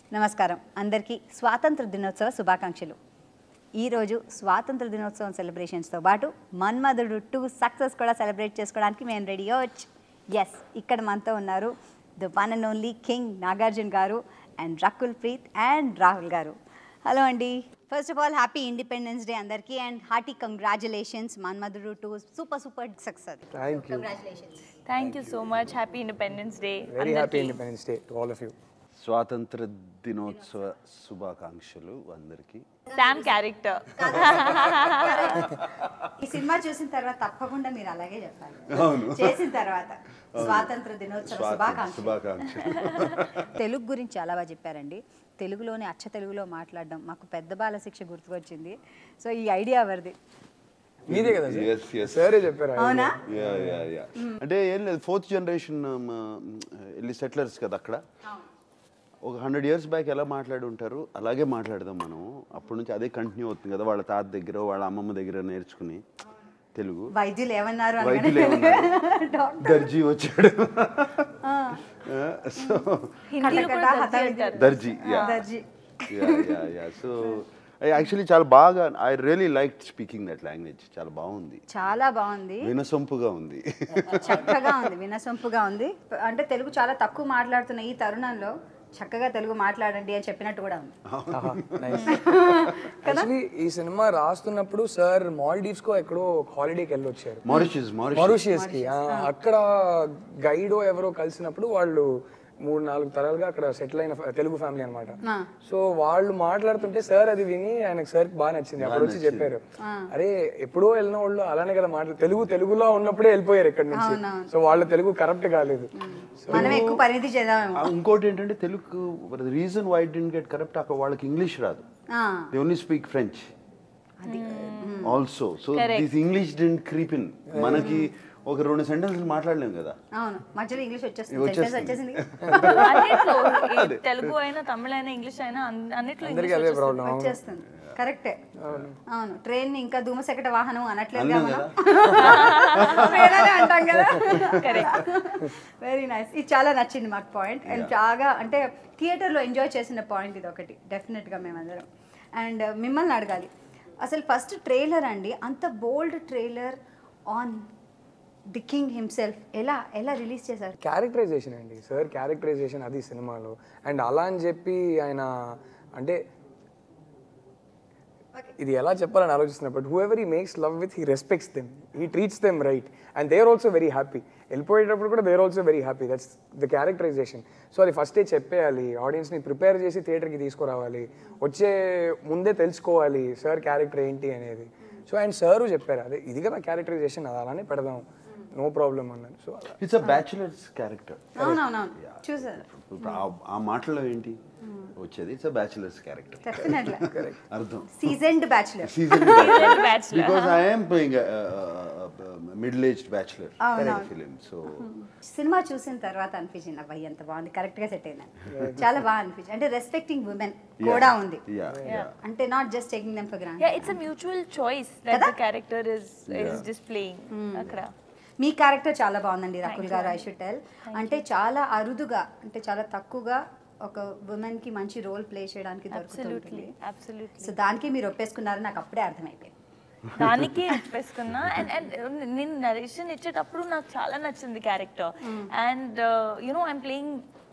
నమస్కారం అందరికీ స్వాతంత్ర దినోత్సవ శుభాకాంక్షలు ఈరోజు స్వాతంత్ర దినోత్సవం సెలబ్రేషన్స్తో పాటు మన్మధుడు టూ సక్సెస్ కూడా సెలబ్రేట్ చేసుకోవడానికి మేము రెడీ అవ్వచ్చు ఎస్ ఇక్కడ మనతో ఉన్నారు the one and only king Nagarjuna garu and Rakul Preet and Rahul garu hello అండి first of all happy independence day అందరికీ and hearty congratulations Manmadhudu two super super success Thank you. Congratulations Thank you so much. Happy Independence Day. Very happy అందరికీ. Independence Day to all of you. స్వాతంత్ర దినోత్సవ శుభాకాంక్షలు అందరికీ Sam character. ఈ cinema చూసిన తర్వాత తప్పకుండా మీరు అలాగే చెప్పాలి చేసిన తర్వాత స్వాతంత్ర దినోత్సవ స్వాతంత్ర శుభాకాంక్షలు శుభాకాంక్షలు తెలుగు గురించి చాలా బాగా చెప్పారండి తెలుగులోనే అచ్చ తెలుగులో మాట్లాడడం మాకు పెద్ద బాల శిక్ష గుర్తుకొచ్చింది సో ఈ ఐడియా ఎవరిది మీదే కదా Yes, yes. సరే చెప్పారు అవునా యా యా యా అంటే ఏం లేదు ఫోర్త్ జనరేషన్ వెళ్ళి సెటిలర్స్ కదా అక్కడ ఒక హండ్రెడ్ ఇయర్స్ బ్యాక్ ఎలా మాట్లాడి ఉంటారు అలాగే మాట్లాడదాం మనం అప్పటి నుంచి అదే కంటిన్యూ అవుతుంది కదా వాళ్ళ తాత దగ్గర వాళ్ళ అమ్మమ్మ దగ్గర నేర్చుకుని తెలుగు వైద్యులు ఏమన్నారు అనగానే వైద్యులు ఏమన్నారు? దర్జీ వచ్చాడు సో హిందీలో కూడా కటకట, దర్జీ అంటారు. దర్జీ యా దర్జీ yeah yeah yeah so actually చాలా బాగా I really like speaking that language చాలా బాగుంది చాలా బాగుంది వినసొంపుగా ఉంది చక్కగా ఉంది వినసొంపుగా ఉంది అంటే తెలుగు చాలా తక్కువ మాట్లాడుతున్న ఈ తరుణంలో చక్కగా తెలుగు మాట్లాడండి అని చెప్పినట్టు కూడా ఉంది యాక్చువల్లీ ఈ సినిమా రాస్తున్నప్పుడు సార్ మాల్డీవ్స్ కో ఎక్కడో హాలిడేకి వెళ్ళి వచ్చారు మారిషియస్ మారిషియస్ మారిషియస్ కి ఆ, అక్కడ గైడో ఎవరో కలిసినప్పుడు వాళ్ళు మూడు నాలుగు తరాలుగా అక్కడ సెటిల్ అయిన ఫ- తెలుగు ఫ్యామిలీ అన్నమాట సో వాళ్ళు మాట్లాడుతుంటే సార్ అది విని ఆయనకు సార్ బాగా నచ్చింది అప్పుడు వచ్చి చెప్పారు అరే ఎప్పుడో వెళ్ళిన వాళ్ళు అలానే కదా మాట్లాడు తెలుగు తెలుగులో ఉన్నప్పుడే వెళ్ళిపోయారు ఇక్కడ నుంచి సో వాళ్ళ తెలుగు కరెక్ట్ కాలేదు మనం ఎక్కువ పరిణితి చేద్దామేమో ఆ, ఇంకోటి ఏంటంటే Telugu reason why didn't get correct అక్కడ వాళ్ళకి ఇంగ్లీష్ రాదు ఆ, they only speak French also so this English didn't creep in మనకి ఒక రెండు సెంటెన్స్లు మాట్లాడలేం కదా అవును మధ్యలో ఇంగ్లీష్ వచ్చేస్తుంది సెంటెన్స్ వచ్చేసింది అన్నిట్లో ఈ తెలుగు అయినా తమిళ అయినా ఇంగ్లీష్ అయినా అన్- అన్నిట్లో అందరికీ ఇంగ్లీష్ అదే ప్రాబ్లం వచ్చేస్తుంది కరెక్టే అవును ట్రైన్ ఇంకా ధూమశకట వాహనం అనట్లేదు అన్నాం మనం వేరేనే అంటాం కదా వెరీ నైస్ ఇది చాలా నచ్చింది మాకు పాయింట్ అండ్ బాగా అంటే థియేటర్లో ఎంజాయ్ చేసిన పాయింట్ ఇది ఒకటి డెఫినెట్గా మేమందరం అండ్ మిమ్మల్ని అడగాలి అసలు ఫస్ట్ ట్రైలర్ అండి అంత bold trailer on the king himself ఎలా ఎలా రిలీజ్ చేశారు క్యారెక్టరైజేషన్ అండి సార్ క్యారెక్టరైజేషన్ అది సినిమాలో అండ్ అలా అని చెప్పి ఆయన అంటే ఇది ఎలా చెప్పాలని ఆలోచిస్తున్నా బట్ హూ ఎవర్ ఈ makes love with he respects them he treats them right and they are also very happy వెళ్ళిపోయేటప్పుడు కూడా they are also very happy that's the characterisation so అది ఫస్టే చెప్పేయాలి ఆడియన్స్ని ప్రిపేర్ చేసి థియేటర్కి తీసుకురావాలి వచ్చే ముందే తెలుసుకోవాలి సార్ క్యారెక్టర్ ఏంటి అనేది సో అండ్ సారు చెప్పారు అదే ఇది కదా క్యారెక్టరైజేషన్ అది అలానే పెడదాం నో ప్రాబ్లం అన్నాను సో అలా ఇట్స్ అ బ్యాచులర్స్ క్యారెక్టర్ అవునవునవును చూసారు ఆ మాటలో ఏంటి వచ్చేది ఇట్స్ అ బ్యాచులర్స్ క్యారెక్టర్ డెఫినెట్గా అర్థం seasoned bachelor season bachelor. Because I'm playing middle aged bachelor film so సినిమా చూసిన తర్వాత అనిపించింది అబ్బాయి ఎంత బాగుంది కరెక్ట్ గా సెట్ అయినా చాలా బాగా అనిపించింది అంటే రెస్పెక్టింగ్ ఉమెన్ కూడా ఉంది యా యా అంటే not just taking them for grand Yeah, it's a mutual choice that the character is is displaying. అక్కడ మీ క్యారెక్టర్ చాలా బాగుందండి రకుల్ గారు ఐ షుడ్ టెల్ అంటే చాలా అరుదుగా అంటే చాలా తక్కువగా ఒక ఉమెన్ కి మంచి రోల్ ప్లే చేయడానికి దొరుకుతుంది absolutely, absolutely. సో దానికి మీరు ఒప్పేసుకున్నారని నాకు అప్పుడే అర్థమైపోయింది దానికే చెప్పేసుకున్నా అండ్ అండ్ నేను నరేషన్ ఇచ్చేటప్పుడు నాకు చాలా నచ్చింది character and you know I'm playing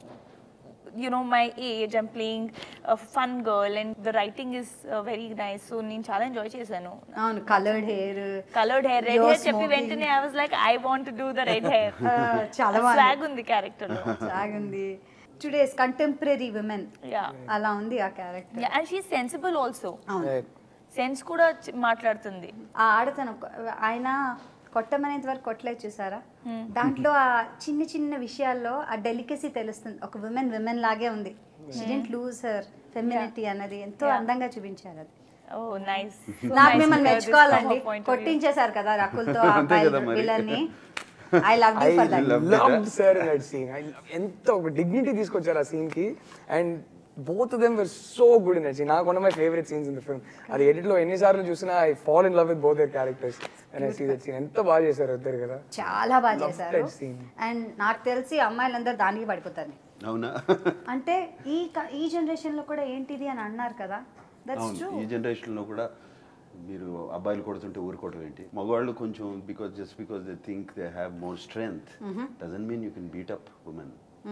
you know my age i'm playing a fun girl and the writing is uh, very nice so నేను చాలా ఎంజాయ్ చేశాను అవును coloured hair coloured hair red hair చెప్పి వెంటనే I was like I want do the red hair చాలా swag ఉంది character సాగుంది today's contemporary women yeah అలా ఉంది ఆ character and she sensible also అవును సెన్స్ కూడా చి- మాట్లాడుతుంది ఆ ఆడతనం ఆయన కొట్టమనేంత వరకు కొట్టలేదు చూసారా దాంట్లో ఆ చిన్న చిన్న విషయాల్లో ఆ డెలికసీ తెలుస్తుంది ఒక విమెన్ విమెన్ లాగే ఉంది డెంట్ లూజ్ హర్ ఫెమినిటీ అన్నది ఎంతో అందంగా చూపించారు అది ఓ నైస్ నాకు మిమ్మల్ని మెచ్చుకోవాలండి కొట్టించేశారు కదా రకుల్తో ఆ పిల్లల్ని I love you for that love sir in that scene ఎంత ఒక డిగ్నిటీ తీసుకొచ్చారు ఆ సీన్ కి and both them were so good in that scene నాకు one my favourite scenes in the film అది ఎడిట్ లో ఎన్నిసార్లు చూసినా I fall in love with both their characters and I see that scene ఎంత బాగా చేశారు ఇద్దరు కదా చాలా బాగా చేశారు that scene. అండ్ నాకు తెలిసి అమ్మాయిలందరూ దానికి పడిపోతారు అవునా అంటే ఈ క- ఈ జనరేషన్లో కూడా ఏంటిది అని అన్నారు కదా దట్స్ అవును ట్రూ ఈ జనరేషన్లో కూడా మీరు అబ్బాయిలు కొడుతుంటే ఊరుకోవడం ఏంటి మగవాళ్ళు కొంచెం because just because they think they have more strength doesn't mean you can beat up women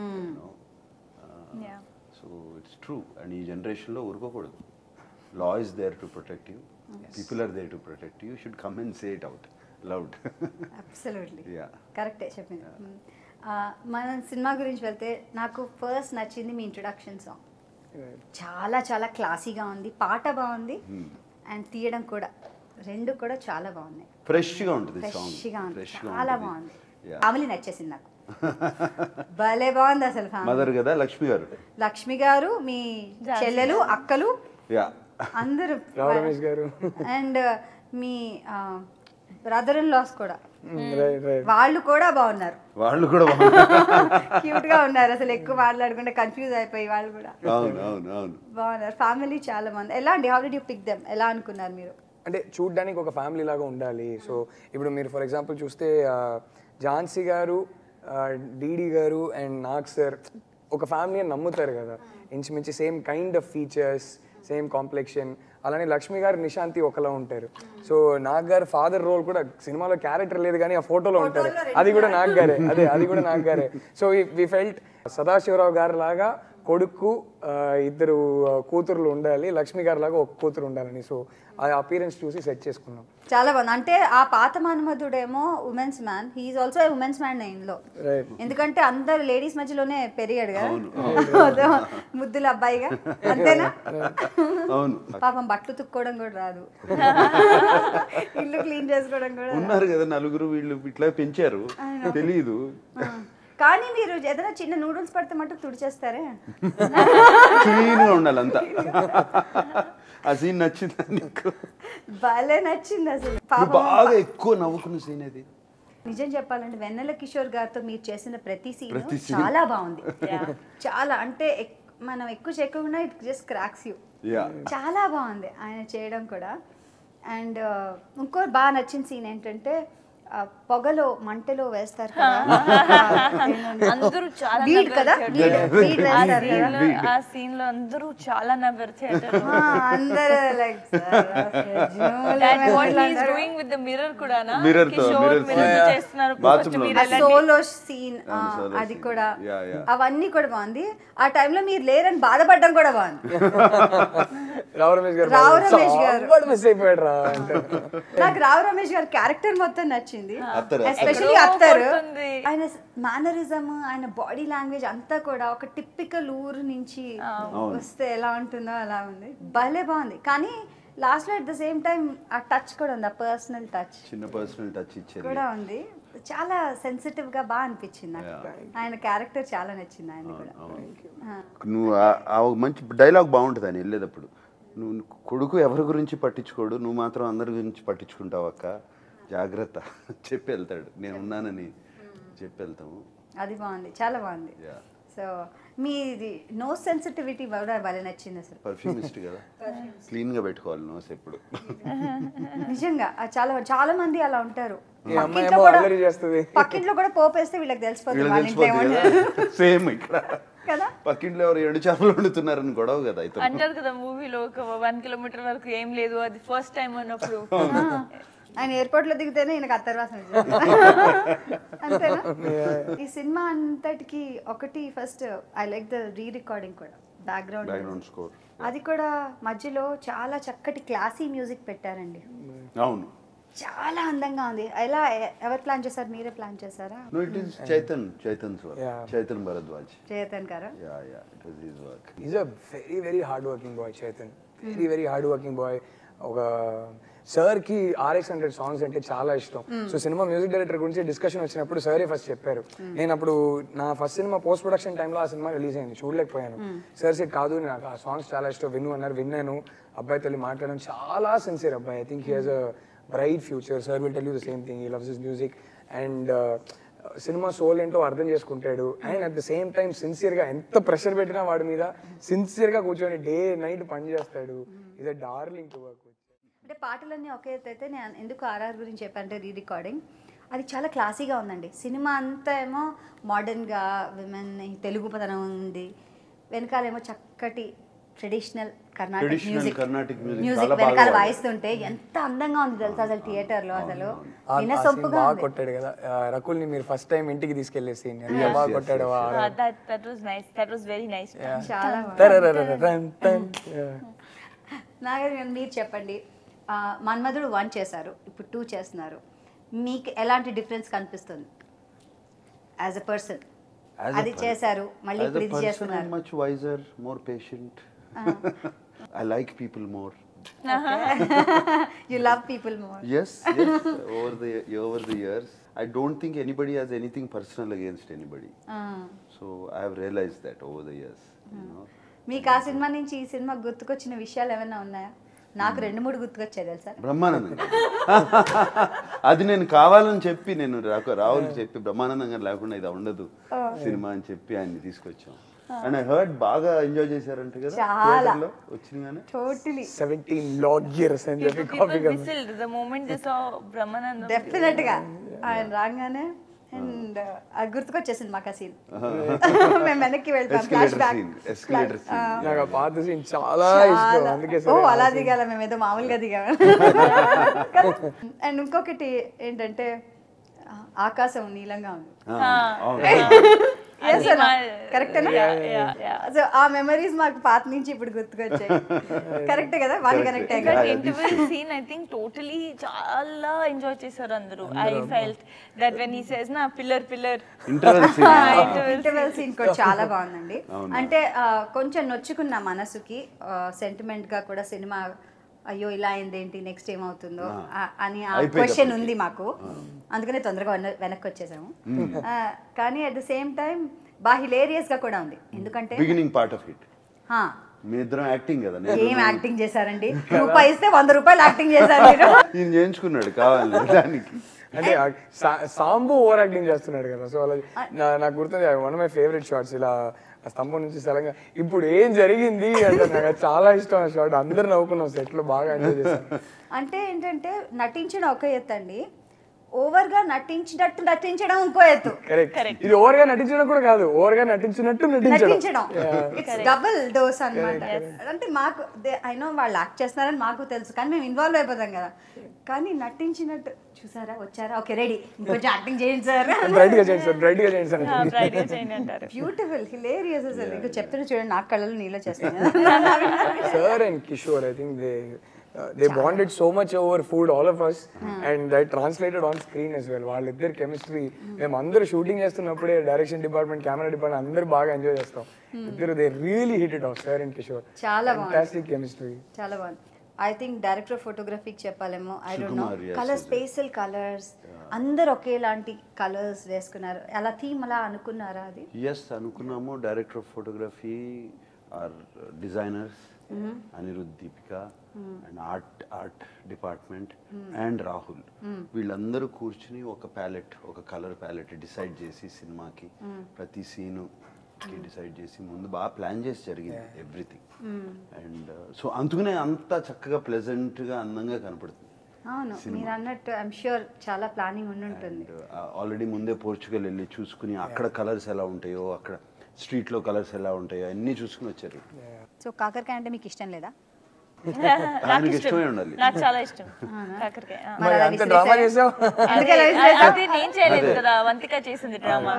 Yeah. So it's true and ఈ జనరేషన్లో ఊరుకోకూడదు law is there to protect you people are there to protect you should come and say it out loud absolutely Yeah. కరెక్టే చెప్పింది మ్మ్. ఆ, మనం cinema గురించి వెళ్తే నాకు ఫస్ట్ నచ్చింది మీ ఇంట్రొడక్షన్ సాంగ్ చాలా చాలా క్లాసీగా ఉంది పాట బాగుంది అండ్ తీయడం కూడా రెండు కూడా చాలా బాగున్నాయి ఫ్రెష్గా ఉంటుంది సాంగ్ ఫ్రెష్గా ఉంది ఫ్రెష్గా చాలా బాగుంది Yeah. ఫ్యామిలీ నచ్చేసింది నాకు భలే బాగుంది అసలు ఫ్యామిలీ మదర్ కదా లక్ష్మి గారు లక్ష్మి గారు మీ చెల్లెలు అక్కలు యా అందరూ రావు రమేష్ గారు అండ్ మీ బ్రదర్ ఇన్ లాస్ కూడా రైట్ రైట్ వాళ్ళు కూడా బాగున్నారు వాళ్ళు కూడా బాగున్నారు క్యూట్ గా ఉన్నారు అసలు ఎక్కువ మాట్లాడకుండా కన్ఫ్యూజ్ అయిపోయి వాళ్ళు కూడా అవును అవును అవును బాగున్నారు ఫ్యామిలీ చాలా బాగుంది ఎలా అండి how did you pick them ఎలా అనుకున్నారు మీరు అంటే చూడ్డానికి ఒక ఫ్యామిలీ లాగా ఉండాలి సో ఇప్పుడు మీరు ఫర్ ఎగ్జాంపుల్ చూస్తే ఆ, ఝాన్సీ గారు డీడీ గారు అండ్ నాగ్ సార్ ఒక ఫ్యామిలీ అని నమ్ముతారు కదా ఇంచుమించి same kind of features same complexion అలానే లక్ష్మి గారు నిశాంతి ఒకలా ఉంటారు సో నాగ్ గారు ఫాదర్ రోల్ కూడా సినిమాలో క్యారెక్టర్ లేదు కానీ ఆ ఫోటోలో ఉంటారు అది కూడా నాగ్ గారే అదే అది కూడా నాగ్ గారే సో వి ఫెల్ట్ సదాశివరావు గారు లాగా కొడుకు ఆ, ఇద్దరు ఆ, కూతుర్లు ఉండాలి లక్ష్మి గారి లాగా ఒక కూతురు ఉండాలని సో ఆ అపీరెన్స్ చూసి సెట్ చేసుకున్నాం చాలా బాగుంది అంటే ఆ పాత మన్మధుడేమో women's man he is also women's man ఇందులో రైట్ ఎందుకంటే అందరు లేడీస్ మధ్యలోనే పెరిగాడు కదా అదో ముద్దుల అబ్బాయిగా అంతేనా అవును పాపం బట్టలు తుక్కోవడం కూడా రాదు ఇల్లు క్లీన్ చేసుకోవడం కూడా రాదు. ఉన్నారు కదా నలుగురు వీళ్ళు ఇట్లా పెంచారు తెలీదు ఆ. కానీ మీరు ఏదైనా చిన్న నూడిల్స్ పడితే మటుకు తుడిచేస్తారే క్లీన్ గా ఉండాలి అంతా ఆ సీన్ నచ్చిందా నీకు భలే నచ్చింది అసలు నువ్వు పాపం బాగా ఎక్కువ నవ్వుకున్న సీన్ అది నిజం చెప్పాలంటే వెన్నెల కిషోర్ గారితో మీరు చేసిన ప్రతి సీన్ ప్రతి scene. చాలా బాగుంది చాలా అంటే ఎక్- మనం ఎక్కువ చెక్కకుండా it just cracks you yeah చాలా బాగుంది ఆయన చేయడం కూడా అండ్ ఇంకో బాగా నచ్చిన సీన్ ఏంటంటే ఆ, పొగలో మంటలో వేస్తారు కదా అందరూ చాలా బీడ్ కదా బీడ్ బీడ్ వేస్తారు కదా నవ్వారు ఆ సీన్ లో అందరూ చాలా నవ్వారు థియేటర్ ఆ, అందరూ like that what he is doing with the mirror కూడా నా Mirror తో, కిషోర్ mirror మిర్రర్ తో. చేస్తున్నారు Bathroom ఫస్ట్ లో. మీరు వెళ్ళండి సోలో సీన్ అవును, solo అది scene. కూడా Yeah, yeah. అవన్నీ కూడా బాగుంది ఆ టైంలో మీరు లేరని బాధపడడం కూడా బాగుంది రావు రమేష్ గారు రావు రమేష్ గారు. మిస్ అయిపోయాడు రా అంటే నాకు రావు రమేష్ గారి క్యారెక్టర్ మొత్తం నచ్చింది అత్తరు, ఎస్పెషల్లీ ఎక్కడో అత్తరు కొడుతుంది. ఆయన మేనరిజం ఆయన బాడీ లాంగ్వేజ్ అంతా కూడా ఒక టిపికల్ ఊరు నుంచి వస్తే ఎలా ఉంటుందో అలా ఉంది భలే బాగుంది కానీ లాస్ట్ లో అట్ ద సేమ్ టైం ఆ టచ్ కూడా ఉంది ఆ పర్సనల్ టచ్ చిన్న పర్సనల్ టచ్ ఇచ్చేది కూడా ఉంది చాలా సెన్సిటివ్ గా బాగా అనిపించింది నాకు ఆయన క్యారెక్టర్ చాలా నచ్చింది ఆయన కూడా ఆ. నువ్వు ఆ- ఆ ఒక మంచి డైలాగ్ బాగుంటుంది ఆయన వెళ్ళేటప్పుడు నువ్వు కొడుకు ఎవరి గురించి పట్టించుకోడు నువ్వు మాత్రం అందరి గురించి పట్టించుకుంటావు అక్క జాగ్రత్త చెప్పి వెళ్తాడు నేను ఉన్నానని చెప్పి వెళ్తాము అది బాగుంది చాలా బాగుంది Yeah. సో మీది నో సెన్సిటివిటీ కూడా భలే నచ్చింది అసలు పర్ఫ్యూమిస్ట్ కదా క్లీన్గా పెట్టుకోవాలి నోస్ ఎప్పుడు నిజంగా ఆ చాలా చాలా మంది అలా ఉంటారు ఈ అమ్మాయి పక్కింట్లో ఏమో కూడా- అల్లరి చేస్తుంది పక్కింట్లో కూడా పోపేస్తే వీళ్ళకి తెలిసిపోతుంది వీళ్ళకి వాళ్ళ ఇంట్లో తెలిసిపోద్ది ఏమన్నా కదా సేమ్ ఇక్కడ కదా పక్కింట్లో ఎవరు ఎండు చేపలు వండుతున్నారని గొడవ కదా అయితే అంటారు కదా మూవీలో ఒక వన్ కిలోమీటర్ వరకు ఏం లేదు అది ఫస్ట్ టైం అన్నప్పుడు ఆయన ఎయిర్పోర్ట్ లో దిగితేనే ఈయనకు అత్తర్వాసన అంతేనా ఈ సినిమా అంతటికి ఒకటి first I like the re recording కూడా బ్యాక్గ్రౌండ్ బ్యాక్గ్రౌండ్ స్కోర్ అది కూడా మధ్యలో చాలా చక్కటి క్లాసీ మ్యూజిక్ పెట్టారండి అవును చాలా అందంగా ఉంది ఎలా ఎ- ఎవరు ప్లాన్ చేశారు మీరే ప్లాన్ చేశారా no it is Chaitan Chaitan Yeah. Chaitan Bharadwaj Chetan గారా yeah yeah it was his work is a very very hard working boy Chaitan very very hard working boy ఒక సార్ కి ఆర్ఎక్స్ హండ్రెడ్ సాంగ్స్ అంటే చాలా ఇష్టం సో సినిమా మ్యూజిక్ డైరెక్టర్ గురించి discussion వచ్చినప్పుడు సారే first చెప్పారు నేను అప్పుడు నా ఫస్ట్ సినిమా పోస్ట్ ప్రొడక్షన్ టైంలో ఆ సినిమా రిలీజ్ అయింది చూడలేకపోయాను సార్ సెట్ కాదు నాకు ఆ సాంగ్స్ చాలా ఇష్టం విను అన్నారు విన్నాను అబ్బాయితో వెళ్ళి మాట్లాడడం చాలా సిన్సియర్ అబ్బాయి I think he has a bright future sir will tell you the same thing he loves his music and cinema soul ఏంటో అర్థం చేసుకుంటాడు and at the same time సిన్సియర్గా ఎంత ప్రెషర్ పెట్టినా వాడి మీద సిన్సియర్గా కూర్చొని డే నైట్ పని చేస్తాడు is a darling to work అంటే పాటలన్నీ ఒకే ఎత్తు అయితే నేను ఎందుకు ఆర్ఆర్ గురించి చెప్పానంటే రీ రికార్డింగ్ అది చాలా క్లాసీగా ఉందండి సినిమా అంతా ఏమో మోడర్న్గా విమెన్ తెలుగు పదనం ఉంది వెనకాలేమో చక్కటి traditional Carnatic Traditional music Carnatic music music చాలా బాగా వెనకాల వాడారు. వాయిస్తుంటే ఎంత అందంగా ఉంది తెలుసా అసలు థియేటర్లో అసలు ఆ- ఆ scene వినసొంపుగా బాగా ఉంది కొట్టాడు కదా ఆ, రకుల్ని మీరు ఫస్ట్ టైం ఇంటికి తీసుకెళ్లే సీన్ ఎంత బాగా yes, కొట్టాడు yes, ఆ- that that was nice. That was very nice. చాలా బాగుంది. తరరరరరన్ తన్. Yeah. నాగర్ గారు మీరు చెప్పండి ఆ, మన్మధుడు వన్ చేశారు ఇప్పుడు టూ చేస్తున్నారు మీకు ఎలాంటి డిఫరెన్స్ కనిపిస్తుంది as a person As a అది per- చేశారు మళ్ళీ As ఇప్పుడు a ఇది person, I'm చేస్తున్నారు much wiser, more patient. I like people more. You love people more Yes, yes. over the over the years, I don't think anybody has anything personal against anybody. So I have realized that over the years. You know. మీకు ఆ cinema నుంచి ఈ cinema గుర్తుకొచ్చిన విషయాలు ఏమైనా ఉన్నాయా నాకు రెండు మూడు గుర్తుకొచ్చాయి తెలుసా బ్రహ్మానందం అది నేను కావాలని చెప్పి నేను రా- రాహుల్కి చెప్పి బ్రహ్మానందం గారు లేకుండా ఇది ఉండదు సినిమా అని చెప్పి ఆయన్ని తీసుకొచ్చాం అండ్ ఐ హర్డ్ బాగా ఎంజాయ్ చేశారంట కదా చాలా. థియేటర్లో వచ్చినాగానే టోటలీ 17 log years అని చెప్పి People, copy people whistled the moment they saw Brahmanandam. Definite గా ఆయన రాగానే అండ్ అది గుర్తుకొచ్చేసింది మాకు ఆ సీన్ మేము వెనక్కి వెళ్తాం flash escalator back scene escalator scene నాకు ఆ పాత సీన్ చాలా ఇష్టం అందుకే ఓ సరే అలా దిగాల మేము ఏదో మామూలుగా దిగాము అండ్ ఇంకొకటి ఏంటంటే ఆ, ఆకాశం నీలంగా ఉంది అది మా- కరెక్టేనా Yeah, yeah, yeah. సో ఆ మెమరీస్ మాకు పాత నుంచి ఇప్పుడు గుర్తుకొచ్చాయి కరెక్టే కదా వాళ్ళు కరెక్టే That interval scene, I think, totally చాలా ఎంజాయ్ చేశారు అందరూ I felt that when he says నా pillar pillar interval scene interval scene కూడా చాలా బాగుందండి అంటే ఆ, కొంచెం నొచ్చుకున్న మనసుకి సెంటిమెంట్ గా కూడా సినిమా అయ్యో ఇలా అయింది ఏంటి నెక్స్ట్ ఏమవుతుందో ఆ- అని ఆ అయిపోయేటప్పటికి. క్వశ్చన్ ఉంది మాకు అందుకనే తొందరగా వెన- వెనక్కి వచ్చేసాము ఆ, కానీ అట్ ద సేమ్ టైం బాగా హిలేరియస్ గా కూడా ఉంది ఎందుకంటే బిగినింగ్ పార్ట్ ఆఫ్ ఇట్ హా, మీ ఇద్దరం యాక్టింగ్ కదా ఏం యాక్టింగ్ చేశారండి రూపాయి ఇస్తే వంద రూపాయలు యాక్టింగ్ చేశారు మీరు ఈయన చేయించుకున్నాడు కావాలి దానికి అంటే ఆ సా- సాంబు ఓవర్ యాక్టింగ్ చేస్తున్నాడు కదా సో అలా నా- నాకు గుర్తుంది వన్ మై ఫేవరెట్ షార్ట్స్ ఇలా ఆ స్తంభం నుంచి సడన్గా ఇప్పుడు ఏం జరిగింది అంటే నాకు అది చాలా ఇష్టం ఆ షార్ట్ అందరు నవ్వుకున్నాం సెట్ లో బాగా ఎంజాయ్ చేశాను అంటే ఏంటంటే నటించడం ఒక ఎత్తు అండి ఓవర్ గా నటించినట్టు నటించడం ఇంకో ఎత్తు కరెక్ట్ ఇది ఓవర్ గా నటించడం కూడా కాదు ఓవర్ గా నటించినట్టు నటించడం నటించడం ఇట్స్ డబుల్ డోస్ అన్నమాట అంటే మాకు ఐ నో వాళ్ళు యాక్ట్ చేస్తున్నారని మాకు తెలుసు కానీ మేము ఇన్వాల్వ్ అయిపోతాం కదా కానీ నటించినట్టు చూసారా వచ్చారా ఓకే రెడీ ఇంకొంచెం యాక్టింగ్ చేయండి సార్ బ్రైట్ గా చేయండి సార్ బ్రైట్ గా చేయండి సార్ బ్రైట్ గా చేయండి అంటారు బ్యూటిఫుల్ హిలేరియస్ అసలు ఇంకా చెప్తున్నా చూడండి నాకు కళ్ళలో నీళ్ళు చేస్తాయి Sir and Kishore, I think they uh, they bonded so much over food, all of us, and that translated on screen as well. వాళ్ళిద్దరు కెమిస్ట్రీ మేము అందరూ షూటింగ్ చేస్తున్నప్పుడే డైరెక్షన్ డిపార్ట్మెంట్ కెమెరా డిపార్ట్మెంట్ అందరూ బాగా ఎంజాయ్ చేస్తాం ఇద్దరు they really hit it off sir and Kishore చాలా బాగుంది ఫ్యాంటాస్టిక్ కెమిస్ట్రీ చాలా బాగుంది ఐ థింక్ డైరెక్టర్ ఆఫ్ ఫోటోగ్రఫీకి చెప్పాలేమో I don't know Sukumar, yes, colour yes. Special colours అందరు ఒకేలాంటి కలర్స్ వేసుకున్నారు అలా థీమ్ అలా అనుకున్నారా అది ఎస్ అనుకున్నాము director of photography or designers Anirudh Deepika and art art department and Rahul వీళ్ళందరూ కూర్చుని ఒక ప్యాలెట్ ఒక కలర్ ప్యాలెట్ డిసైడ్ చేసి సినిమాకి ప్రతి సీను డిసైడ్ చేసి ముందు బాగా ప్లాన్ చేసి జరిగింది ఎవ్రీథింగ్ అండ్ సో అందుకనే అంత చక్కగా ప్లెజెంట్గా అందంగా కనపడుతుంది అవును మీరు అన్నట్టు ఐఎమ్ షూర్ చాలా ప్లానింగ్ ఉండి ఉంటుంది ఆల్రెడీ ముందే పోర్చుగల్ వెళ్ళి చూసుకుని అక్కడ కలర్స్ ఎలా ఉంటాయో అక్కడ స్ట్రీట్లో కలర్స్ ఎలా ఉంటాయో అన్నీ చూసుకుని వచ్చారు సో కాకరకాయ అంటే మీకు ఇష్టం లేదా నాకు ఆయనకి ఇష్టం ఇష్టమే ఉండాలి. నాకు చాలా ఇష్టం కాకరకాయ ఆ. మరి అంత డ్రామా చేసావు అందుకే అలా అదే- అదే నేను చేయలేదు కదా వంతిక చేసింది డ్రామా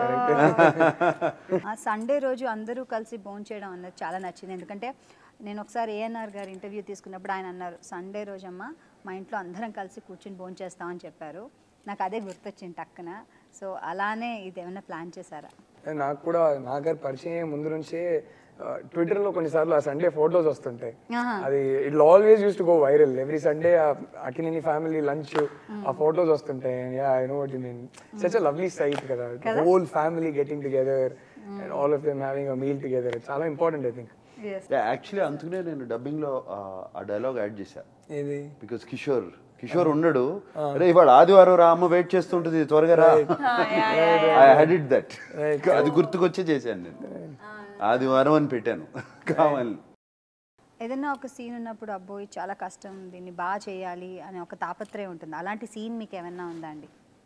ఆ సండే రోజు అందరూ కలిసి భోజనం చేయడం అన్నది చాలా నచ్చింది ఎందుకంటే నేను ఒకసారి ఏఎన్ఆర్ గారు ఇంటర్వ్యూ తీసుకున్నప్పుడు ఆయన అన్నారు సండే రోజమ్మా మా ఇంట్లో అందరం కలిసి కూర్చుని భోజనం చేస్తామని చెప్పారు నాకు అదే గుర్తొచ్చింది టక్కున సో అలానే ఇది ఏమైనా ప్లాన్ చేశారా నాకు కూడా నాగర్ పరిచయం అయ్యే ముందు నుంచే ట్విట్టర్ లో కొన్నిసార్లు ఆ సండే ఫొటోస్ వస్తుంటాయి అది it always used to go viral every Sunday Akkineni family lunch ఆ ఫొటోస్ వస్తుంటాయి yeah I know what you mean such a lovely sight కదా whole family getting together and all of them having a meal together చాలా important I think actually అందుకనే నేను dubbing లో ఆ, ఆ dialogue add చేశా ఇది బికాస్ కిషోర్ కిషోర్ ఉన్నాడు అరే ఇవాళ ఆదివారం రా అమ్మ వెయిట్ చేస్తుంటుంది త్వరగా రా ఐ హ్యాడ్ ఇట్ దట్ అది గుర్తుకొచ్చే చేశాను నేను ఆదివారం అని పెట్టాను కావాలి ఏదైనా ఒక సీన్ ఉన్నప్పుడు అబ్బోయ్ చాలా కష్టం దీన్ని బాగా చేయాలి అనే ఒక తాపత్రయం ఉంటుంది అలాంటి సీన్ మీకు ఏమైనా ఉందా అండి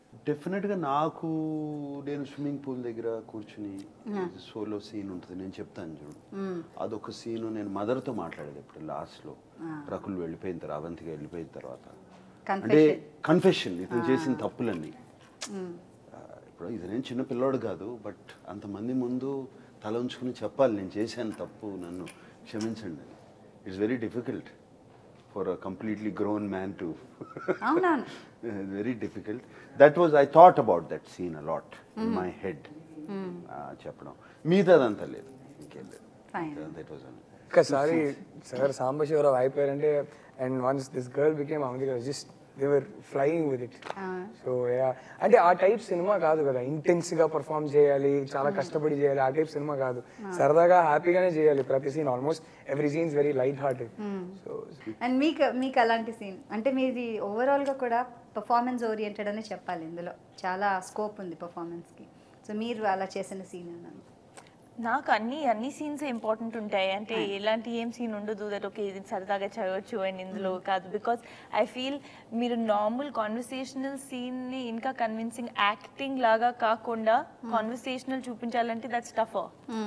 డెఫినెట్గా నాకు నేను స్విమ్మింగ్ పూల్ దగ్గర కూర్చుని సోలో సీన్ ఉంటుంది నేను చెప్తాను చూడు అదొక సీన్ నేను మదర్తో మాట్లాడేది ఇప్పుడు లాస్ట్లో రకులు వెళ్ళిపోయిన తర్వాత అవంతిగా వెళ్ళిపోయిన తర్వాత అంటే కన్ఫెషన్ ఇతను చేసిన తప్పులన్నీ ఆ, ఇప్పుడు ఇది నేను చిన్న పిల్లోడు కాదు బట్ అంతమంది ముందు తల ఉంచుకుని చెప్పాలి నేను చేశాను తప్పు నన్ను క్షమించండి అని it's very difficult for a completely grown man to అవునవును very difficult that was I thought about that scene a lot in my head చెప్పడం మిగతాదంతా లేదు ఇంకేం లేదు Fine. దట్ వాజ్ ఒక్కసారి సార్ సాంబశివరావు అయిపోయారంటే and once this girl became అమితిక just దేవర్ ఫ్లయింగ్ విత్ ఇట్ సో అంటే ఆ టైప్ సినిమా కాదు కదా ఇంటెన్స్ గా పర్ఫామ్ చేయాలి చాలా కష్టపడి చేయాలి ఆ టైప్ సినిమా కాదు సరదాగా హ్యాపీగానే చేయాలి ప్రతి scene almost every scenes very light hearted so and మీకు మీకు అలాంటి సీన్ అంటే మీది ఓవరాల్గా కూడా పర్ఫార్మెన్స్ ఓరియంటెడ్ అని చెప్పాలి ఇందులో చాలా స్కోప్ ఉంది పర్ఫార్మెన్స్కి సో మీరు అలా చేసిన సీన్ అన్నాను నాకు అన్ని అన్ని సీన్స్ ఇంపార్టెంట్ ఉంటాయి అంటే ఎలాంటి ఏం సీన్ ఉండదు దట్ ఓకే ఇది సరదాగా చదవచ్చు అండ్ ఇందులో కాదు బికాస్ ఐ ఫీల్ మీరు నార్మల్ కాన్వర్సేషనల్ సీన్ని ఇంకా కన్విన్సింగ్ యాక్టింగ్ లాగా కాకుండా కాన్వర్సేషనల్ చూపించాలంటే దట్స్ టఫ్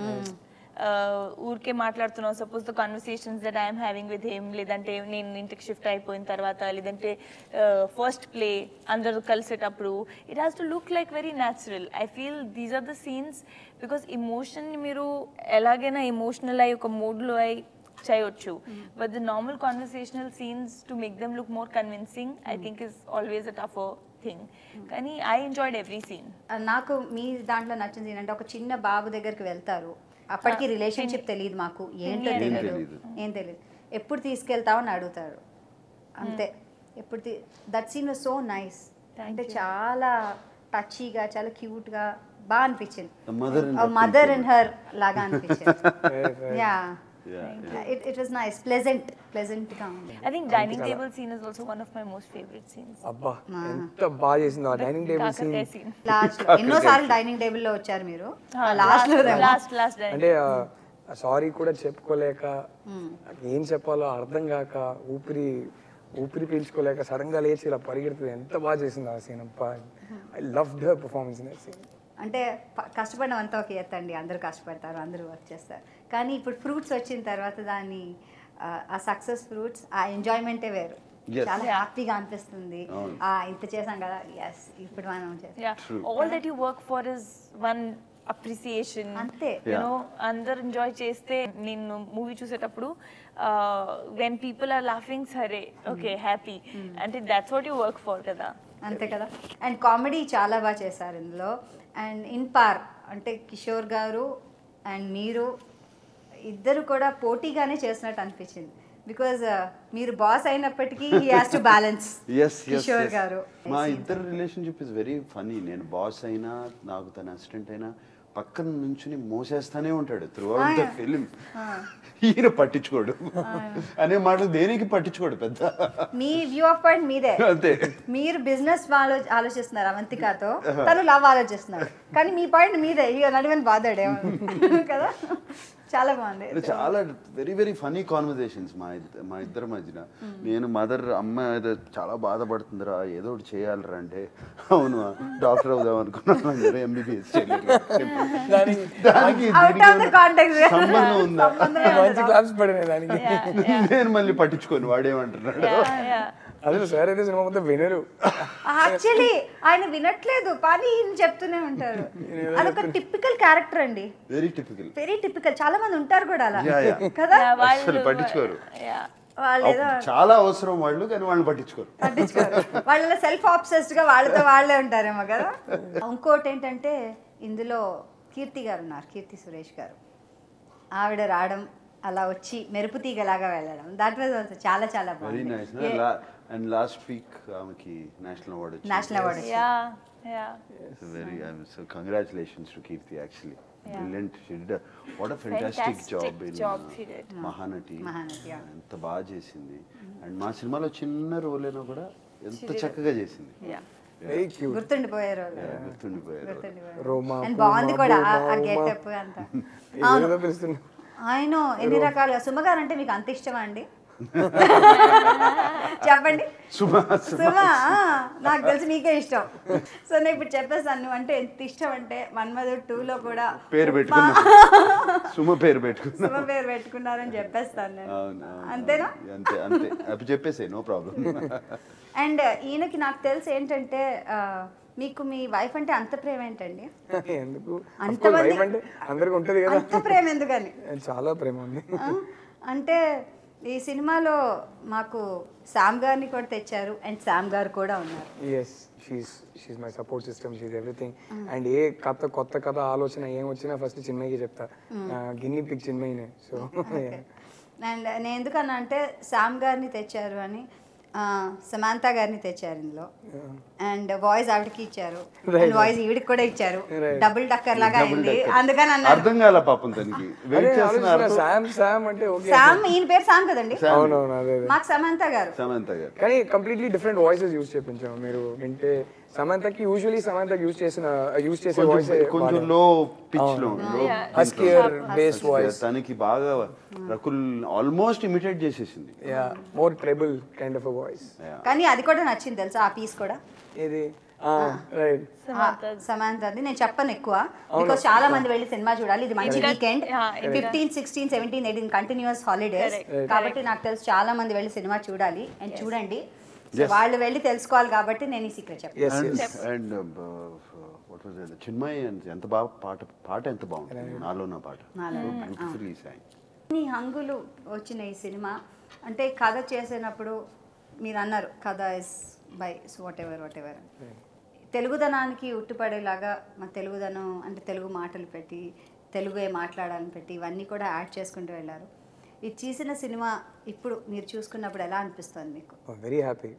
ఊరికే మాట్లాడుతున్నాం suppose the conversations that I'm having with him లేదంటే నేను ఇంటికి షిఫ్ట్ అయిపోయిన తర్వాత లేదంటే ఫస్ట్ ప్లే అందరూ కలిసేటప్పుడు it has to look like very natural I feel these are the scenes because emotion మీరు ఎలాగైనా ఎమోషనల్ అయి ఒక మూడ్లో అయి చేయొచ్చు but the normal conversational scenes to make them look more convincing I think is always a tough thing కానీ I enjoyed every scene ఆ, నాకు మీ దాంట్లో నచ్చిన సీన్ అంటే ఒక చిన్న బాబు దగ్గరికి వెళ్తారు అప్పటికి రిలేషన్షిప్ తెలియదు మాకు ఏంటో ఏం తెలియదు తెలీదు. ఏం తెలియదు ఎప్పుడు తీసుకెళ్తావు అని అడుగుతారు అంతే ఎప్పుడు that scene was so nice అంటే చాలా టచీగా చాలా క్యూట్గా బాగా అనిపించింది The mother and her mother picture. And her లాగా అనిపించింది yeah Yeah, it it was nice pleasant ప్లెజెంట్గా ఉంది I think dining table scene is also one of my most favorite scenes. అబ్బా ఎంత బాగా చేసిందో ఆ డైనింగ్ టేబుల్ సీన్ కాకరకాయ scene. లాస్ట్ ఎన్నోసార్లు డైనింగ్ టేబుల్లో వచ్చారు మీరు లాస్ట్ లో Last, last dining. అంటే సారీ కూడా చెప్పుకోలేక ఏం చెప్పాలో అర్థం కాక ఊపిరి ఊపిరి పీల్చుకోలేక సడన్ గా లేచి ఇలా పరిగెడుతుంది ఎంత బాగా చేసింది ఆ సీన్ అబ్బా I love the performance in scene అంటే ప- కష్టపడడం అంతా ఒక ఎత్తు అండి అందరూ కష్టపడతారు అందరూ వర్క్ చేస్తారు కానీ ఇప్పుడు ఫ్రూట్స్ వచ్చిన తర్వాత దాన్ని ఆ, ఆ సక్సెస్ ఫ్రూట్స్ ఆ ఎంజాయ్మెంటే వేరు Yes. చాలా హ్యాపీగా అనిపిస్తుంది అవును. ఆ, ఇంత చేసాం కదా ఎస్ ఇప్పుడు మనం చేస్తాం Yeah. All that you work for is one appreciation. అంతే. You Yeah. know, అందరు ఎంజాయ్ చేస్తే నేను మూవీ చూసేటప్పుడు వెన్ పీపుల్ ఆర్ లాఫింగ్ సరే ఓకే హ్యాపీ అంటే that's what you work for కదా అంతే కదా అండ్ కామెడీ చాలా బాగా చేశారు ఇందులో అండ్ ఇన్ పార్ అంటే కిషోర్ గారు అండ్ మీరు ఇద్దరు కూడా పోటీగానే చేసినట్టు అనిపించింది బికాజ్ మీరు బాస్ అయినప్పటికీ he has to balance yes yes Kishore గారు మా ఇద్దరు రిలేషన్షిప్ ఇస్ వెరీ ఫనీ నేను బాస్ అయినా నాకు తన అసిస్టెంట్ అయినా పక్కన నుంచుని మోసేస్తానే ఉంటాడు త్రూ అవుట్ ద ఫిలిం ఈయన పట్టించుకోడు అనే మాటలు దేనికి పట్టించుకోడు పెద్ద మీ వ్యూ ఆఫ్ పాయింట్ మీదే అంతే మీరు బిజినెస్ ఆలో ఆలోచిస్తున్నారు అవంతికతో తను లవ్ ఆలోచిస్తున్నాడు కానీ మీ పాయింట్ మీదే ఇక నడివని బాధాడే కదా చాలా బాగుంది అంటే చాలా వెరీ వెరీ ఫనీ కాన్వర్జేషన్స్ మా ఇద్ద మా ఇద్దరి మధ్యన నేను మదర్ అమ్మ ఏదో చాలా బాధపడుతుందిరా ఏదో ఒకటి చేయాలిరా అంటే అవును డాక్టర్ అవుదాం అనుకున్నాను ఎంబీబీఎస్ దానికి దానికి అవుట్ ఆఫ్ ద దీనికి కాంటాక్ట్ సంబంధం ఉందా మంచి క్లాప్స్ పడినాయి దానికి నేను మళ్ళీ పట్టించుకోను వాడేమంటున్నాడు అసలు సార్ అయితే సినిమా మొత్తం వినరు యాక్చువల్లీ ఆయన వినట్లేదు కానీ ఈయన చెప్తూనే ఉంటారు అదొక టిపికల్ క్యారెక్టర్ అండి వెరీ టిపికల్ వెరీ టిపికల్ చాలా మంది ఉంటారు కూడా అలా Yeah, yeah. కదా అసలు పట్టించుకోరు Yeah. వాళ్ళు ఏదో చాలా అవసరం వాళ్ళు కానీ వాళ్ళని పట్టించుకోరు పట్టించుకోరు వాళ్ళ సెల్ఫ్ ఆబ్సెస్డ్ గా వాళ్ళతో వాళ్ళే ఉంటారేమో కదా ఇంకోటి ఏంటంటే ఇందులో కీర్తి గారు ఉన్నారు కీర్తి సురేష్ గారు ఆవిడ రావడం అలా వచ్చి మెరుపు తీగలాగా వెళ్ళడం దాట్ వాజ్ చాలా చాలా వెరీ బాగుంది నైస్ అండ్ లాస్ట్ వీక్ ఆమెకి నేషనల్ అవార్డ్ వచ్చింది national award Yeah. Yeah. Very so congratulations to Keerthi actually brilliant she did what a fantastic Fantastic job in job she did. Mahanati Mahanati, yeah. ఎంత బాగా చేసింది and మా సినిమాలో చిన్న రోల్ అయినా కూడా ఎంత చక్కగా చేసింది Yeah. వెరీ క్యూట్ గుర్తుండిపోయారు వాళ్ళు. Yeah, గుర్తుండిపోయారు గుర్తుండిపోయారు రోమా అండ్ పూమా, బాగుంది కూడా ఆ- ఆ బోమా, ఉమా. గెటప్ అంతా ఏదో పిలుస్తున్నా ఆయన ఎన్ని రకాలుగా సుమగారు అంటే మీకు అంత ఇష్టమా అండి చెప్పండి సుమా సుమా నాకు తెలిసి నీకే ఇష్టం సో నేను ఇప్పుడు చెప్పేస్తాను నువ్వు అంటే ఎంత ఇష్టం అంటే మన్మధుడు టూలో కూడా పేరు ఉప్మా పెట్టుకున్నా సుమ పేరు పెట్టుకున్నా సుమ పేరు పెట్టుకున్నారని చెప్పేస్తాను నేను అవును, అవును. అంతేనా అంతే అంతే అప్పుడు చెప్పేసే నో ప్రాబ్లం అండ్ ఈయనకి నాకు తెలిసి ఏంటంటే ఆ, మీకు మీ వైఫ్ అంటే అంత ప్రేమ ఏంటండి ఎందుకు అంతమంది- వైఫ్ అంటే అందరికి ఉంటుంది కదా అంత ప్రేమ ఎందుకని చాలా ప్రేమ ఉంది ఆ? అంటే ఈ సినిమాలో మాకు శామ్ గారిని కూడా తెచ్చారు అండ్ శామ్ గారు కూడా ఉన్నారు yes she's she's my support system she's everything and ఏ కథ కొత్త కథ ఆలోచన ఏం వచ్చినా ఫస్ట్ చిన్మయ్యకి చెప్తా గిన్ని పిక్ చిన్మయ్యనే సో అండ్ నేను ఎందుకన్నా అంటే శామ్ గారిని తెచ్చారు అని ఆ, సమాంత గారిని తెచ్చారు ఇందులో అండ్ వాయిస్ ఆవిడకి ఇచ్చారు అండ్ వాయిస్ ఈవిడికి కూడా ఇచ్చారు డబుల్ టక్కర్ లాగా అయింది అందుకని అన్నారు అర్థం కాల పాపం తనకి వెయిట్ చేస్తున్నారు శామ్ శామ్ అంటే ఓకే శామ్ ఈయన పేరు శామ్ కదండి అవునవును అదే అదే మాకు సమంత గారు సమంత గారు కానీ కంప్లీట్లీ డిఫరెంట్ వాయిసెస్ యూజ్ చేయించాము మీరు వింటే సమంతకి యూజువలీ సమంతకి యూజ్ చేసిన యూజ్ చేసే వాయిస్ కొంచెం కొంచెం లో పిచ్ లో low హస్కియర్ బేస్ వాయిస్ తనకి బాగా రకుల్ ఆల్మోస్ట్ ఇమిటేట్ చేసేసింది yeah more treble kind of a voice కానీ అది కూడా నచ్చింది తెలుసా ఆ పీస్ కూడా ఇది రైట్ సమాంతది నేను చెప్పను ఎక్కువ బికాస్ చాలా మంది వెళ్ళి సినిమా చూడాలి ఇది మంచి weekend fifteen sixteen seventeen eighteen continuous holidays కాబట్టి నాకు తెలుసు చాలా మంది వెళ్ళి సినిమా చూడాలి అండ్ చూడండి So వాళ్ళు వెళ్ళి తెలుసుకోవాలి కాబట్టి నేను ఈ సీక్రెట్ చెప్తాను yes yes and what was Chinmay and ఎంత బాగా పాట పాట ఎంత బాగుంటుంది నాలో నా పాట బ్యూటిఫుల్లీ సాంగ్ ఇన్ని హంగులు వచ్చిన ఈ సినిమా అంటే కథ చేసినప్పుడు మీరు అన్నారు కథ is by whatever whatever తెలుగుదనానికి ఉట్టుపడేలాగా మా తెలుగుదనం అంటే తెలుగు మాటలు పెట్టి తెలుగే మాట్లాడాలని పెట్టి ఇవన్నీ కూడా యాడ్ చేసుకుంటూ వెళ్ళారు ఇది చేసిన సినిమా ఇప్పుడు మీరు చూసుకున్నప్పుడు ఎలా అనిపిస్తుంది మీకు వెరీ హ్యాపీ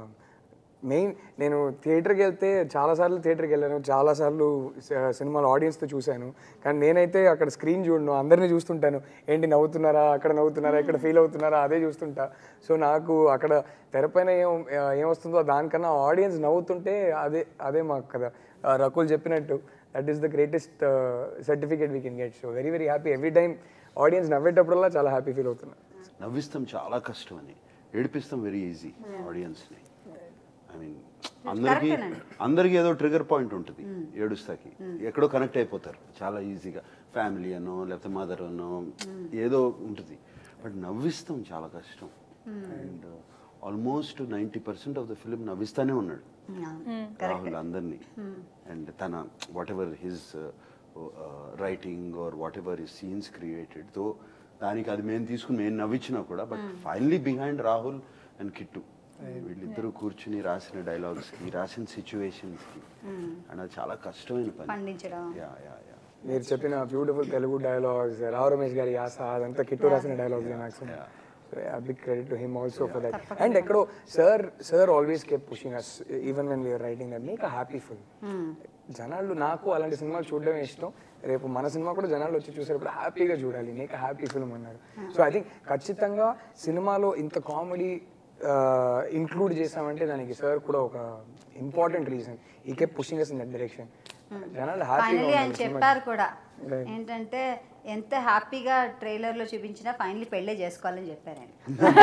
మెయిన్ నేను థియేటర్కి వెళ్తే చాలాసార్లు థియేటర్కి వెళ్ళాను చాలాసార్లు స- సినిమాలు ఆడియన్స్తో చూశాను కానీ నేనైతే అక్కడ స్క్రీన్ చూడను అందరినీ చూస్తుంటాను ఏంటి నవ్వుతున్నారా అక్కడ నవ్వుతున్నారా ఇక్కడ ఫీల్ అవుతున్నారా అదే చూస్తుంటా సో నాకు అక్కడ తెరపైన ఏం ఏమొస్తుందో దానికన్నా ఆడియన్స్ నవ్వుతుంటే అదే అదే మాకు కదా ఆ, రకుల్ చెప్పినట్టు that is the greatest certificate we can get so very very happy every time audience నవ్వేటప్పుడల్లా చాలా హ్యాపీ ఫీల్ అవుతున్నా నవ్విస్తాం చాలా కష్టం అని ఏడిపిస్తాం వెరీ ఈజీ ఆడియన్స్ని ఐ మీన్ అందరికి అందరికి ఏదో ట్రిగర్ పాయింట్ ఉంటుంది ఏడుస్తాకి ఎక్కడో కనెక్ట్ అయిపోతారు చాలా ఈజీగా ఫ్యామిలీ అనో లేకపోతే మదర్ అనో ఏదో ఉంటుంది బట్ నవ్విస్తాం చాలా కష్టం and almost ninety percent of the film నవ్విస్తానే ఉన్నాడు రాహుల్ అందరినీ అండ్ తన whatever his writing or whatever his scenes created తో దానికి అది మేము తీసుకుని మేము నవ్వించినా కూడా but finally behind Rahul and Kittu వీళ్ళిద్దరూ కూర్చుని రాసిన డైలాగ్స్ కి రాసిన సిచ్యువేషన్స్ కి అండ్ అది చాలా కష్టమైన పని పండించడం యా యా యా మీరు చెప్పిన బ్యూటిఫుల్ తెలుగు డైలాగ్స్ రావు రమేష్ గారి యాస అదంతా కిట్టు రాసిన dialogues maximum big credit to him also for that and ఎక్కడో sir sir always kept pushing us even when we're writing that make happy full జనాలు నాకు అలాంటి సినిమాలు చూడడమే ఇష్టం రేపు మన సినిమా కూడా జనాలు వచ్చి చూసేటప్పుడు హ్యాపీగా చూడాలి మేక్ హ్యాపీ ఫిల్మ్ అన్నారు సో ఐ థింక్ ఖచ్చితంగా సినిమాలో ఇంత కామెడీ ఇంక్లూడ్ చేసామంటే దానికి సార్ కూడా ఒక ఇంపార్టెంట్ రీజన్ ఈ kept pushing us in that direction జనాలు ఫైనలీ ఆయన హ్యాపీగా చెప్పారు కూడా ఏంటంటే ఎంత హ్యాపీగా ట్రైలర్ లో చూపించినా ఫైనలీ పెళ్ళే చేసుకోవాలని చెప్పారు ఆయన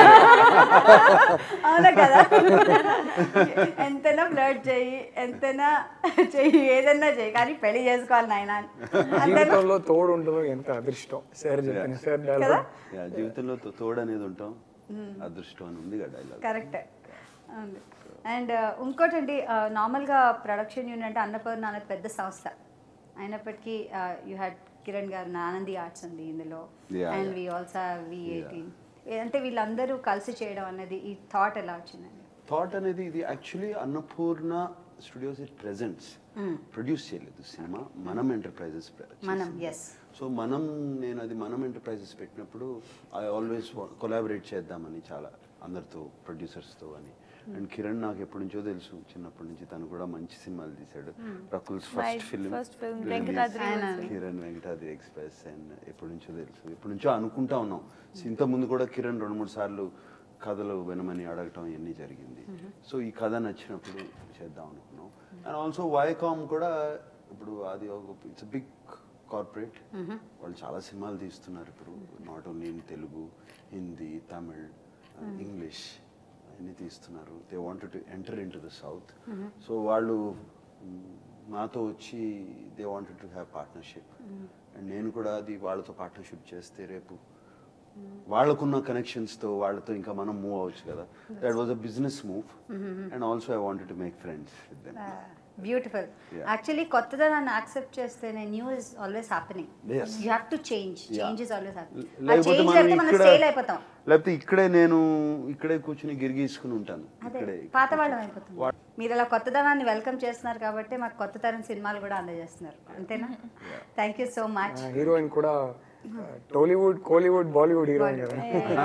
అవునా కదా ఎంతైనా ఫ్లర్ట్ చెయ్యి ఎంతైనా చెయ్యి ఏదన్నా చెయ్యి కానీ పెళ్లి చేసుకోవాలి నాయన అని. జీవితంలో తోడు ఉండదు ఎంత అదృష్టం సార్ చెప్పిన సార్ డైలాగ్ యా జీవితంలో తో- తోడు అనేది ఉంటాం అదృష్టం అని ఉంది డైలాగ్ కరెక్ట్ అండ్ ఇంకోటండి నార్మల్గా ప్రొడక్షన్ యూనిట్ అంటే అన్నపూర్ణ అనేది పెద్ద సంస్థ అయినప్పటికీ యూ హ్యాడ్ కిరణ్ గారు ఆనంది ఆర్ట్స్ ఉంది ఇందులో Yeah, and yeah. We also we eighteen అంటే వీళ్ళందరూ కలిసి చేయడం అనేది ఈ థాట్ ఎలా వచ్చిందండి థాట్ అనేది ఇది actually Annapurna studios it presents produce చేయలేదు సినిమా మనం ఎంటర్ప్రైజెస్ మనం, yes. సో మనం నేను అది మనం ఎంటర్ప్రైజెస్ పెట్టినప్పుడు ఐ ఆల్వేస్ కొలాబరేట్ చేద్దామని చాలా అందరితో ప్రొడ్యూసర్స్తో అని అండ్ కిరణ్ నాకు ఎప్పటి నుంచో తెలుసు చిన్నప్పటి నుంచి తను కూడా మంచి సినిమాలు తీశాడు Rakul's My first film first film, Venkatadri was- Kiran Venkatadri express and ఎప్పటి నుంచో తెలుసు ఎప్పటి నుంచో అనుకుంటా ఉన్నాం ఇంత ముందు కూడా కిరణ్ రెండు మూడు సార్లు కథలు వినమని అడగటం ఇవన్నీ జరిగింది సో ఈ కథ నచ్చినప్పుడు చేద్దాం అనుకున్నాం అండ్ ఆల్సో వైకామ్ కూడా ఇప్పుడు అది ఒక ఇట్స్ బిగ్ కార్పొరేట్ వాళ్ళు చాలా సినిమాలు తీస్తున్నారు ఇప్పుడు not only in Telugu Hindi Tamil English అన్ని తీస్తున్నారు they wanted to enter in to the south so వాళ్ళు మ్, నాతో వచ్చి they wanted to have partnership and నేను కూడా అది వాళ్ళతో పార్ట్నర్షిప్ చేస్తే రేపు వాళ్ళకున్న కనెక్షన్స్తో వాళ్ళతో ఇంకా మనం మూవ్ అవ్వచ్చు కదా that was a business move and also I wanted to make friends with them beautiful Yeah. Actually కొత్తదనాన్ని యాక్సెప్ట్ చేస్తేనే new is always happening Yes. You have to change Yeah. Change is always happening ఆ లేకపోతే change మనం అయితే మనం ఇక్కడ stale అయిపోతాం లేకపోతే ఇక్కడే నేను ఇక్కడే కూర్చుని గిరిగీసుకుని ఉంటాను అదే ఇక్కడే పాత వాళ్ళం అయిపోతుంది మీరు అలా కొత్తదనాన్ని వెల్కమ్ చేస్తున్నారు కాబట్టి మాకు కొత్త తరం సినిమాలు కూడా అందజేస్తున్నారు అంతేనా thank you so much heroine కూడా టాలీవుడ్ కోలీవుడ్ బాలీవుడ్ హీరోయిన్ కదా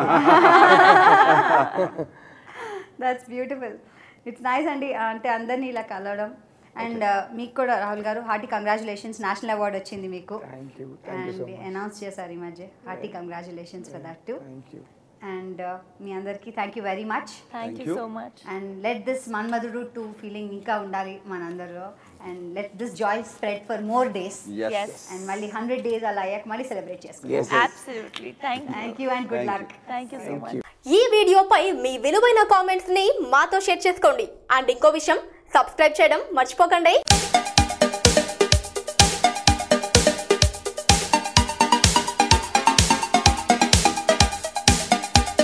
దట్స్ బ్యూటిఫుల్ ఇట్స్ నైస్ అండి అంటే అందరినీ ఇలా కలవడం అండ్ మీకు కూడా రాహుల్ గారు హార్టీ కంగ్రాచులేషన్స్ నేషనల్ అవార్డ్ వచ్చింది మీకు thank you thank you so and much announce చేశారు ఈ మధ్య hearty congratulations for that to thank you and మీ అందరికీ thank you very much thank you you. So much and let this Manmadhudu two feeling ఇంకా ఉండాలి మనందరిలో and let this joy spread for more days Yes. And మళ్ళీ hundred days అలా అయ్యాక మళ్ళీ celebrate చేసుకుంటాం yes absolutely thank you thank you and good Thank luck thank you so much ఈ వీడియోపై మీ విలువైన కామెంట్స్ ని మాతో షేర్ చేసుకోండి అండ్ ఇంకో విషయం సబ్స్క్రైబ్ చేయడం మర్చిపోకండి